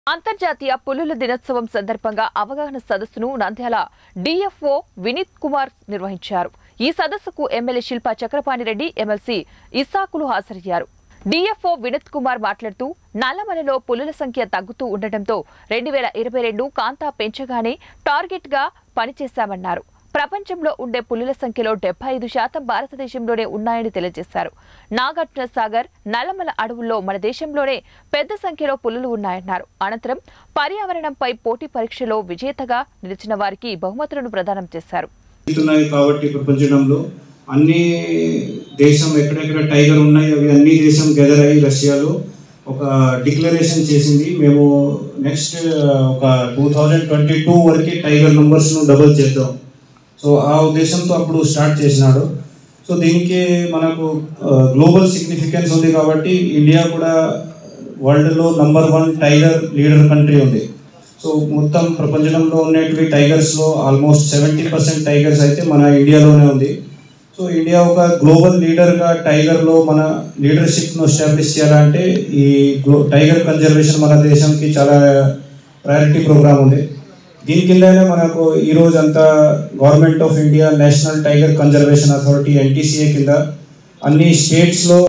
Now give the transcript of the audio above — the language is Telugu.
అంతర్జాతీయ పులుల దినోత్సవం సందర్భంగా అవగాహన సదస్సును నంద్యాల డిఎఫ్ఓ వినీత్ కుమార్ నిర్వహించారు ఈ సదస్సుకు ఎమ్మెల్యే శిల్పా చక్రపాణిరెడ్డి ఎమ్మెల్సీ ఇస్సాకులు హాజరయ్యారు డిఎఫ్ఓ వినీత్ కుమార్ మాట్లాడుతూ నల్లమలలో పులుల సంఖ్య తగ్గుతూ ఉండటంతో రెండు వేల ఇరవై రెండు కాంతా పెంచగానే టార్గెట్ గా పనిచేశామన్నారు ప్రపంచంలో ఉండే పులుల సంఖ్యలో డెబ్బై ఐదు శాతం భారతదేశంలోనే ఉన్నాయని తెలియజేశారు నాగార్జున సాగర్ నల్లమల అడవుల్లో మన దేశంలోనే పెద్ద సంఖ్యలో పులులు ఉన్నాయన్నారు అనంతరం పర్యావరణంపై పోటీ పరీక్షలో విజేతగా నిలిచిన వారికి బహుమతులను ప్రదానం చేశారు ఉన్నాయి కాబట్టి ప్రపంచంలో అన్ని దేశం ఎక్కడెక్కడ టైగర్ ఉన్నాయి అవి అన్ని దేశం గెదర్ అయ్యి రష్యాలో ఒక డిక్లరేషన్ చేసింది మేము నెక్స్ట్ ఒక టూ థౌజండ్ ట్వంటీ టూ వరకు టైగర్ నంబర్స్ను డబుల్ చేద్దాం సో ఆ ఉద్దేశంతో అప్పుడు స్టార్ట్ చేసినాడు సో దీనికి మనకు గ్లోబల్ సిగ్నిఫికెన్స్ ఉంది కాబట్టి ఇండియా కూడా వరల్డ్లో number one tiger leader country ఉంది సో మొత్తం ప్రపంచంలో ఉన్నటువంటి టైగర్స్లో ఆల్మోస్ట్ సెవెంటీ పర్సెంట్ టైగర్స్ అయితే మన ఇండియాలోనే ఉంది సో ఇండియా ఒక గ్లోబల్ లీడర్గా టైగర్లో మన లీడర్షిప్ను ఎస్టాబ్లిష్ చేయాలంటే ఈ గ్లో టైగర్ కన్జర్వేషన్ మన దేశంకి చాలా ప్రయారిటీ ప్రోగ్రామ్ ఉంది దీని కిందనే మనకు ఈరోజు అంతా government of India National Tiger Conservation Authority NTCA కింద అన్ని స్టేట్స్లో